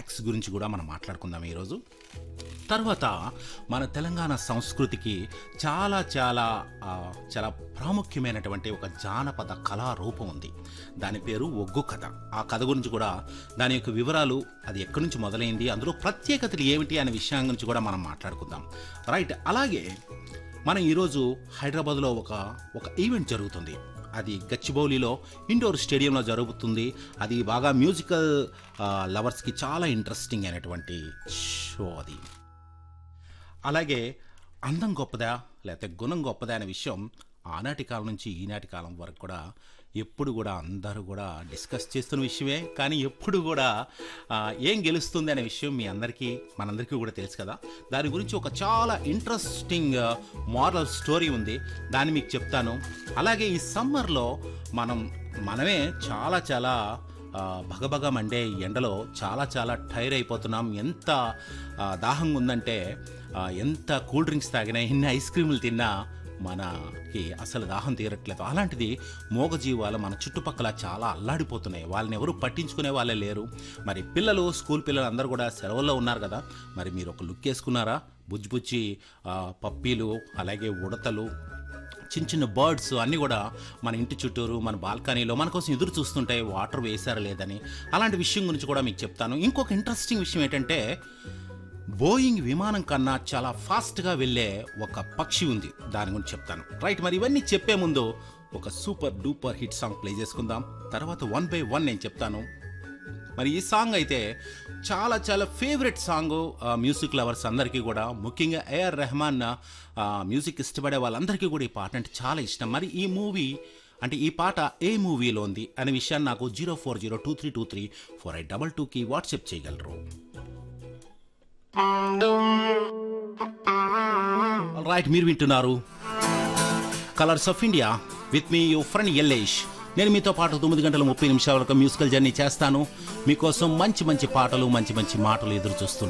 facts గురించి కూడా మనం మాట్లాడుకుందాం ఈరోజు తర్వాత మన తెలంగాణ సంస్కృతికి చాలా చాలా ఆ, చాలా ప్రాముఖ్యమైనటువంటి ఒక జానపద కళారూపం ఉంది దాని పేరు ఒగ్గు కథ ఆ కథ గురించి కూడా దాని యొక్క వివరాలు అది ఎక్కడి నుంచి మొదలైంది అందులో ప్రత్యేకతలు ఏమిటి అనే విషయం గురించి కూడా మనం మాట్లాడుకుందాం రైట్ అలాగే మనం ఈరోజు హైదరాబాద్లో ఒక ఒక ఈవెంట్ జరుగుతుంది అది గచ్చిబౌలిలో ఇండోర్ స్టేడియంలో జరుగుతుంది అది బాగా మ్యూజికల్ లవర్స్కి చాలా ఇంట్రెస్టింగ్ అయినటువంటి షో అది అలాగే అందం గొప్పదా లేకపోతే గుణం గొప్పదా అనే విషయం ఆనాటి కాలం నుంచి ఈనాటి కాలం వరకు కూడా ఎప్పుడు కూడా అందరూ కూడా డిస్కస్ చేస్తున్న విషయమే కానీ ఎప్పుడు కూడా ఆ, ఏం గెలుస్తుంది అనే విషయం మీ అందరికీ మనందరికీ కూడా తెలుసు కదా దాని గురించి ఒక చాలా ఇంట్రెస్టింగ్ మారల్ స్టోరీ ఉంది దాన్ని మీకు చెప్తాను అలాగే ఈ సమ్మర్లో మనం మనమే చాలా చాలా ఆ, భగభగ మండే ఈ ఎండలో చాలా చాలా టైర్ అయిపోతున్నాం ఎంత ఆ, దాహంగా ఉందంటే ఆ, ఎంత కూల్ డ్రింక్స్ తాగినా ఎన్ని ఐస్ క్రీములు తిన్నా మనకి అసలు దాహం తీరట్లేదు అలాంటిది మూగజీవాలు మన చుట్టుపక్కల చాలా అల్లాడిపోతున్నాయి వాళ్ళని ఎవరు పట్టించుకునే వాళ్ళే లేరు మరి పిల్లలు స్కూల్ పిల్లలు అందరూ కూడా సెలవుల్లో ఉన్నారు కదా మరి మీరు ఒక లుక్ వేసుకున్నారా బుజ్జి బుజ్జి ఆ, పప్పీలు అలాగే ఉడతలు చిన్న చిన్న బర్డ్స్ అన్నీ కూడా మన ఇంటి చుట్టూరు మన బాల్కనీలో మన కోసం ఎదురు చూస్తుంటాయి వాటర్ వేసారా లేదని అలాంటి విషయం గురించి కూడా మీకు చెప్తాను ఇంకొక ఇంట్రెస్టింగ్ విషయం ఏంటంటే బోయింగ్ విమానం కన్నా చాలా ఫాస్ట్గా వెళ్ళే ఒక పక్షి ఉంది దాని గురించి చెప్తాను రైట్ మరి ఇవన్నీ చెప్పే ముందు ఒక super duper hit song play చేసుకుందాం తర్వాత వన్ బై వన్ నేను చెప్తాను మరి ఈ సాంగ్ అయితే చాలా చాలా ఫేవరెట్ సాంగ్ ఆ, మ్యూజిక్ లవర్స్ అందరికీ కూడా ముఖ్యంగా ఏఆర్ రెహమాన్ ఆ, మ్యూజిక్ ఇష్టపడే వాళ్ళందరికీ కూడా ఈ పాట అంటే చాలా ఇష్టం మరి ఈ మూవీ అంటే ఈ పాట ఏ మూవీలో ఉంది అనే విషయాన్ని నాకు zero four zero two three two three four eight double టూకి వాట్సాప్ చేయగలరు రైట్ మీరు వింటున్నారు colours of India with me you friend Yellesh నేను మీతో పాటు తొమ్మిది గంటల ముప్పై నిమిషాల వరకు మ్యూజికల్ జర్నీ చేస్తాను మీకోసం మంచి మంచి పాటలు మంచి మంచి మాటలు ఎదురు చూస్తున్నాను